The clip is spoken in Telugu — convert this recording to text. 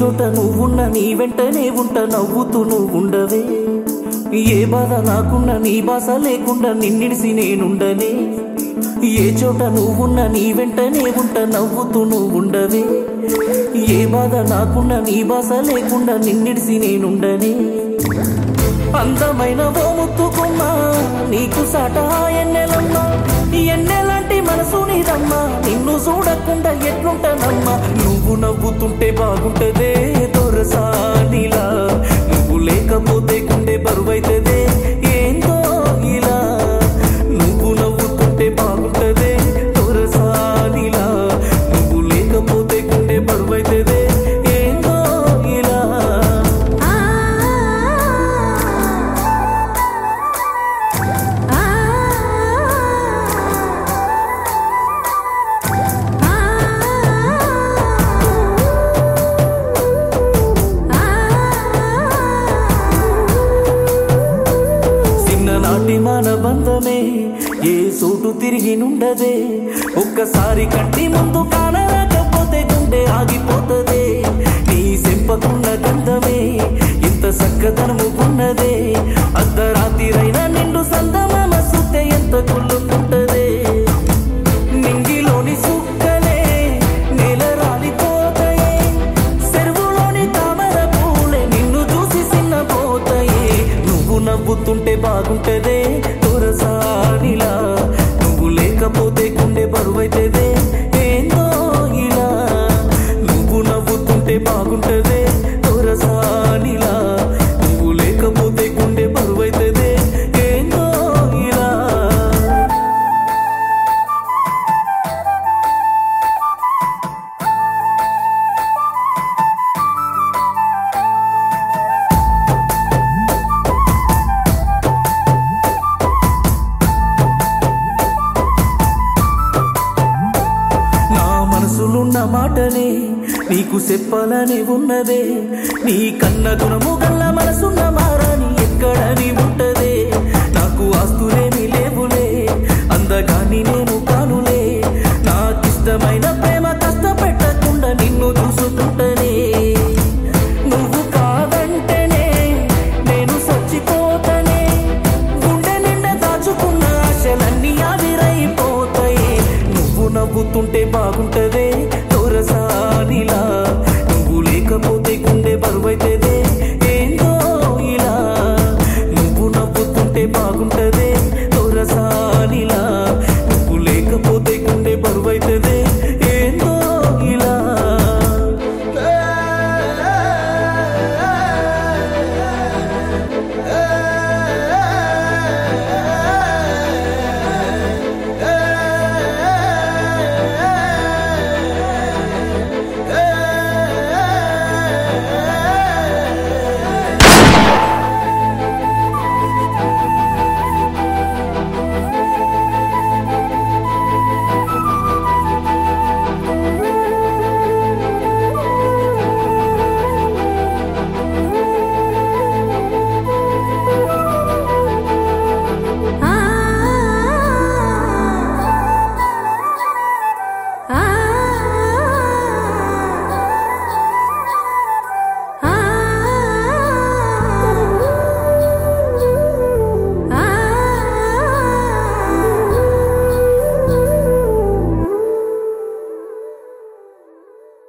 చోట నువ్వున్న నీ వెంటనే ఉంట నవ్వుతూ నువ్వుండవే ఏ బాధ నాకున్న నీ బాస లేకుండా నిన్నిడిసి నేనుండనే ఏ చోట నువ్వున్న నీ వెంటనే ఉంట నవ్వుతూ నువ్వుండవే ఏ బాధ నాకున్న నీ బాస లేకుండా నిన్నిడిసి నేనుండనే అందమైన ఓ ముత్తుకుమ్మ నీకు సాట ఎన్నెలమ్మ ఎన్నెలాంటి మనసు నీదమ్మా నిన్ను చూడకుండా ఎట్లుంటానమ్మా నువ్వు నవ్వుతుంటే బాగుంటదే దొరసానిలా నువ్వు లేకపోతే గుండె బరువైతదే ఏందో ఇలా నువ్వు నవ్వుతుంటే బాగుంటదే దొరసానిలా నువ్వు లేకపోతే గుండె బరువైతదే ఏందో ఇలా ఆ ఆ చిన్ననాటి మన బంధమే ఏ సోటు తిరిగి నుండదే ఒక్కసారి కంటి ముందు కానరాకపోతే గుండె ఆగిపోతదే నీ సెంపకున్న గంధమే ఇంత చక్కదనము ఉన్నదే అర్ధరాత్రిరైనా నిండు సందమామ సుత్తే ఎంత కుళ్ళుకుంటదే నింగిలోని సుక్కలే నేల రాలిపోతాయే చెరువులోని తామర పూలే నిన్ను చూసి సిన్నపోతాయే నువ్వు నవ్వుతుంటే బాగుంటదే దొరసానిలా నువ్వు లేకపోతే గుండె బరువైతదే ఏందో ఇలా నువ్వు నవ్వుతుంటే బాగుంటదే దొరసానిలా నువ్వు లేకపోతే గుండె బరువైతదే ఏందో ఇలా నా మనసులున్న మాటనే నీకు చెప్పాలని ఉన్నదే నీ కన్న గుణము గల్ల మనసున్న మారాని ఎక్కడని ఉంటది